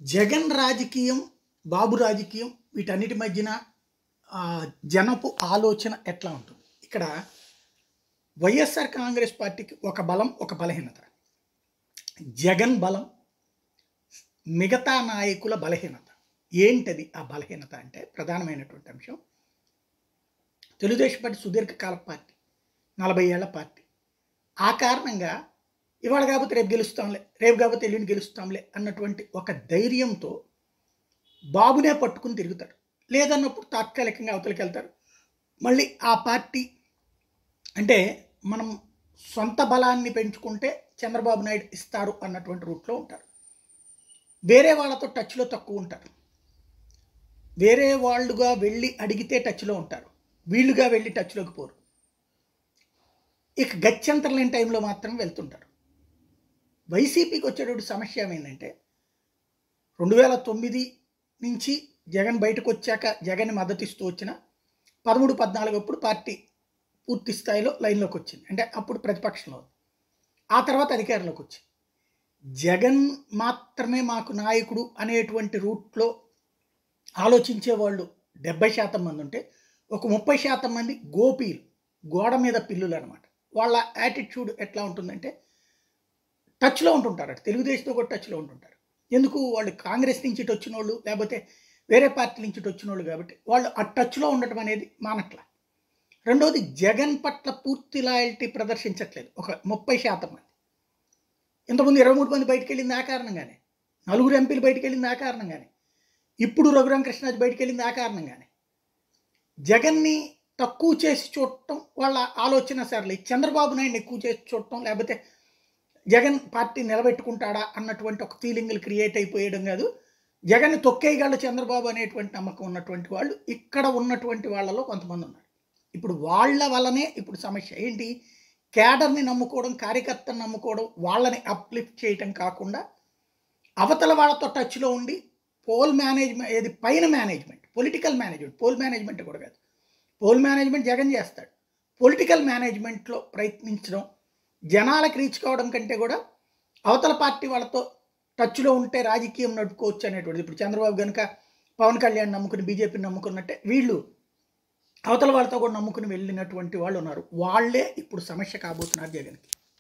జగన్ రాజకీయం బాబు రాజకీయం వీటన్నిటి మధ్యన ఆ, జనపు ఆలోచన ఎట్లా ఉంటుంది ఇక్కడ వైఎస్ఆర్ కాంగ్రెస్ పార్టీకి ఒక బలం ఒక బలహీనత జగన్ బలం మిగతా నాయకుల బలహీనత ఏంటది ఆ బలహీనత అంటే ప్రధానమైనటువంటి అంశం తెలుగుదేశం పార్టీ సుదీర్ఘకాల పార్టీ నలభై ఏళ్ల పార్టీ ఆ కారణంగా ఇవాళ కాకపోతే రేపు గెలుస్తాంలే రేపు కాకపోతే ఎల్లుండి గెలుస్తాంలే అన్నటువంటి ఒక ధైర్యంతో బాబునే పట్టుకుని తిరుగుతారు లేదన్నప్పుడు తాత్కాలికంగా అవతలికి వెళ్తారు మళ్ళీ ఆ పార్టీ అంటే మనం సొంత బలాన్ని పెంచుకుంటే చంద్రబాబు నాయుడు ఇస్తారు అన్నటువంటి రూట్లో ఉంటారు వేరే వాళ్ళతో టచ్లో తక్కువ ఉంటారు వేరే వాళ్ళుగా వెళ్ళి అడిగితే టచ్లో ఉంటారు వీళ్ళుగా వెళ్ళి టచ్లోకి పోరు ఇక గత్యంతరం లేని టైంలో మాత్రం వెళ్తుంటారు వైసీపీకి వచ్చేటప్పుడు సమస్య ఏమైందంటే రెండు వేల తొమ్మిది నుంచి జగన్ బయటకు వచ్చాక జగన్ మద్దతిస్తూ వచ్చిన పదమూడు పద్నాలుగు అప్పుడు పార్టీ పూర్తి స్థాయిలో లైన్లోకి వచ్చింది అంటే అప్పుడు ప్రతిపక్షంలో ఉంది. ఆ తర్వాత అధికారంలోకి వచ్చింది జగన్ మాత్రమే మాకు నాయకుడు అనేటువంటి రూట్లో ఆలోచించే వాళ్ళు డెబ్బై శాతం మంది ఉంటే ఒక ముప్పై శాతం మంది గోపీలు గోడ మీద పిల్లులు అనమాట వాళ్ళ యాటిట్యూడ్ ఎట్లా ఉంటుందంటే టచ్లో ఉంటుంటారు అటు తెలుగుదేశంతో కూడా టచ్లో ఉంటుంటారు ఎందుకు వాళ్ళు కాంగ్రెస్ నుంచి ఇటు వచ్చిన వాళ్ళు లేకపోతే వేరే పార్టీ నుంచి ఇటు వచ్చిన వాళ్ళు కాబట్టి వాళ్ళు ఆ టచ్లో ఉండటం అనేది మానట్ల రెండవది జగన్ పట్ల పూర్తి లాయల్టీ ప్రదర్శించట్లేదు ఒక ముప్పై శాతం మంది ఇంతకుముందు ఇరవై మూడు మంది బయటికి వెళ్ళింది ఆ కారణంగానే నలుగురు ఎంపీలు బయటికి వెళ్ళింది ఆ కారణంగానే ఇప్పుడు రఘురామ కృష్ణరాజు బయటికి వెళ్ళింది ఆ కారణంగానే జగన్ని తక్కువ చేసి చూడటం వాళ్ళ ఆలోచన సరలే చంద్రబాబు నాయుడిని ఎక్కువ చేసి చూడటం లేకపోతే జగన్ పార్టీ నిలబెట్టుకుంటాడా అన్నటువంటి ఒక ఫీలింగ్లు క్రియేట్ అయిపోయడం కాదు జగన్ తొక్కేయగలడు చంద్రబాబు అనేటువంటి నమ్మకం ఉన్నటువంటి వాళ్ళు ఇక్కడ ఉన్నటువంటి వాళ్ళలో కొంతమంది ఉన్నారు ఇప్పుడు వాళ్ళ వల్లనే ఇప్పుడు సమస్య ఏంటి క్యాడర్ని నమ్ముకోవడం కార్యకర్తను నమ్ముకోవడం వాళ్ళని అప్లిఫ్ట్ చేయటం కాకుండా అవతల వాళ్ళతో టచ్లో ఉండి పోల్ మేనేజ్మెంట్ ఏది పైన management political management poll management కూడా కాదు పోల్ మేనేజ్మెంట్ జగన్ చేస్తాడు పొలిటికల్ మేనేజ్మెంట్లో ప్రయత్నించడం జనాలకు రీచ్ కావడం కంటే కూడా అవతల పార్టీ వాళ్ళతో టచ్లో ఉంటే రాజకీయం నడుపుకోవచ్చు అనేటువంటిది ఇప్పుడు చంద్రబాబు కనుక పవన్ కళ్యాణ్ నమ్ముకుని బీజేపీని నమ్ముకున్నట్టే వీళ్ళు అవతల వాళ్ళతో కూడా నమ్ముకుని వెళ్ళినటువంటి వాళ్ళు ఉన్నారు వాళ్ళే ఇప్పుడు సమస్య కాబోతున్నారు జగన్కి